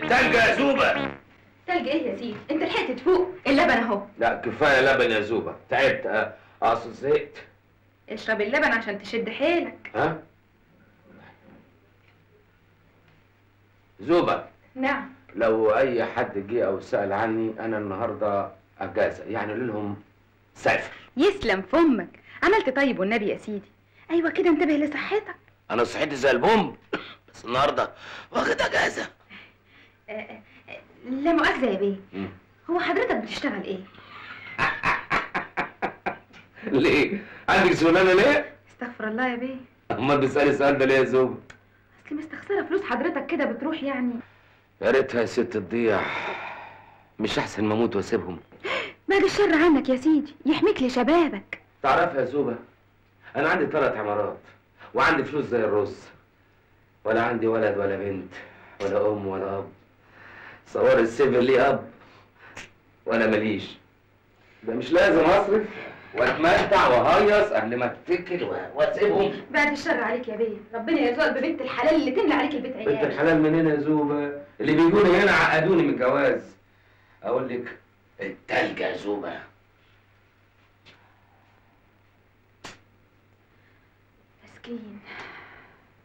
تلج يا زوبه تلج ايه يا سيدي انت لحقت تفوق اللبن اهو لا كفايه لبن يا زوبه تعبت أه، اصل زهقت اشرب اللبن عشان تشد حيلك ها زوبه نعم لو اي حد جه او سال عني انا النهارده اجازه يعني قول لهم سافر يسلم فمك عملت طيب والنبي يا سيدي ايوه كده انتبه لصحتك انا صحتي زي البوم بس النهارده واخد اجازه آه، آه، آه، لا مؤاخذه يا بيه مم. هو حضرتك بتشتغل ايه ليه عندك شغلانه ليه استغفر الله يا بيه امال بتسالي السؤال ده ليه يا زوبه اصل مستخسره فلوس حضرتك كده بتروح يعني يا ريتها يا ست تضيع مش احسن ما اموت واسيبهم بعد الشر عنك يا سيدي يحميك لشبابك تعرف يا زوبة أنا عندي ثلاث عمارات وعندي فلوس زي الرز ولا عندي ولد ولا بنت ولا أم ولا أب صور السيفر ليه أب وأنا ماليش ده مش لازم أصرف وأتمتع وأهيص قبل ما أتكل و- وأسيبهم بعد الشر عليك يا بيه ربنا يرزقك ببنت الحلال اللي تملى عليك البيت بنت عيال الحلال منين يا زوبة اللي بيجوني هنا عقدوني من الجواز أقول لك التلج يا زوبة مسكين